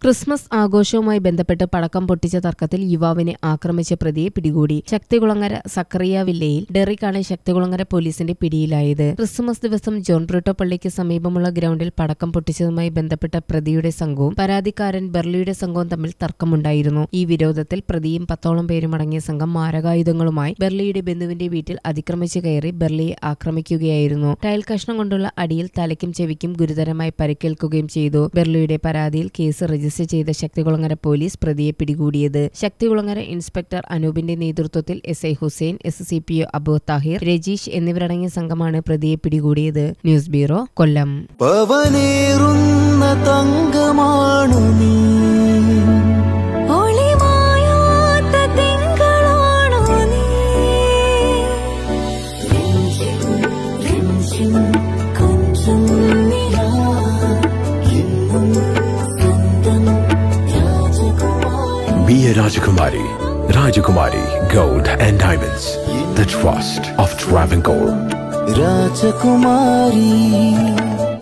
Christmas ആഘോഷവുമായി ബന്ധപ്പെട്ട് പടക്കം പൊട്ടിച്ച തർക്കത്തിൽ യുവാവിനെ ആക്രമിച്ച പ്രതിയെ പിടികൂടി ശക്തികുളങ്ങര സക്കറിയ വില്ലയിൽ ഡെറിക്കാണ് ശക്തികുളങ്ങര പോലീസിന്റെ പിടിയിലായത് ക്രിസ്മസ് ദിവസം ജോൺ ബ്രിട്ടോ പള്ളിക്ക് സമീപമുള്ള ഗ്രൗണ്ടിൽ പടക്കം പൊട്ടിച്ചതുമായി ബന്ധപ്പെട്ട പ്രതിയുടെ സംഘവും പരാതിക്കാരൻ ബെർലിയുടെ സംഘവും തമ്മിൽ തർക്കമുണ്ടായിരുന്നു ഈ വിരോധത്തിൽ പ്രതിയും പത്തോളം പേരും അടങ്ങിയ സംഘം മാരകായുധങ്ങളുമായി ബെർലിയുടെ ബന്ധുവിന്റെ വീട്ടിൽ അതിക്രമിച്ചു കയറി ബെർലിയെ ആക്രമിക്കുകയായിരുന്നു ടയൽ കഷ്ണം കൊണ്ടുള്ള അടിയിൽ തലയ്ക്കും ചെവിക്കും ഗുരുതരമായി പരിക്കേൽക്കുകയും ചെയ്തു ബെർലിയുടെ പരാതിയിൽ കേസ് രജിസ്റ്റർ ചെയ്ത ശക്തികുളങ്ങര പോലീസ് പ്രതിയെ പിടികൂടിയത് ശക്തികുളങ്ങര ഇൻസ്പെക്ടർ അനൂപിന്റെ നേതൃത്വത്തിൽ S I Hussain S C P O Abu Thahir Rajeesh എന്നിവരടങ്ങിയ സംഘമാണ് പ്രതിയെ പിടികൂടിയത് ന്യൂസ് ബ്യൂറോ കൊല്ലം പവനേറുന്ന തങ്കമാണു നീ ഒളിമായാത്ത തിങ്കളാണോ നീ രഞ്ജിം രഞ്ജിം കൊഞ്ചും നിലാ എന്നും സ്വന്തം രാജകുമാരി Be a Rajakumari. Rajakumari Gold and Diamonds. The trust of Travancore. രാജകുമാരി